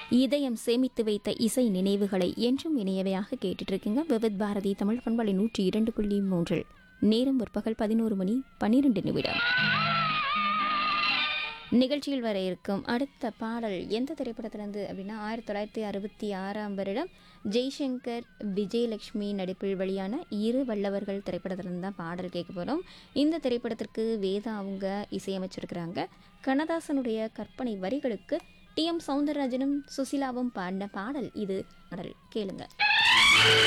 இதயம் சேமித்து வைத்த இசை நினைவுகளை என்றும் இணையவையாக கேட்டுட்டு இருக்கீங்க விவித் பாரதி தமிழ் பண்பலை நூற்றி இரண்டு புள்ளி மூன்றில் நேரம் முற்பகல் பதினோரு மணி பன்னிரெண்டு நிமிடம் நிகழ்ச்சியில் வர இருக்கும் அடுத்த பாடல் எந்த திரைப்படத்திலிருந்து அப்படின்னா ஆயிரத்தி தொள்ளாயிரத்தி அறுபத்தி ஆறாம் வருடம் ஜெய்சங்கர் விஜயலட்சுமி நடிப்பில் வெளியான இரு வல்லவர்கள் திரைப்படத்திலிருந்து தான் பாடல் கேட்க போகிறோம் இந்த திரைப்படத்திற்கு வேதா அவங்க இசையமைச்சிருக்கிறாங்க கண்ணதாசனுடைய கற்பனை வரிகளுக்கு டி எம் சவுந்தரராஜனும் சுசிலாவும் பாடின பாடல் இது பாடல் கேளுங்க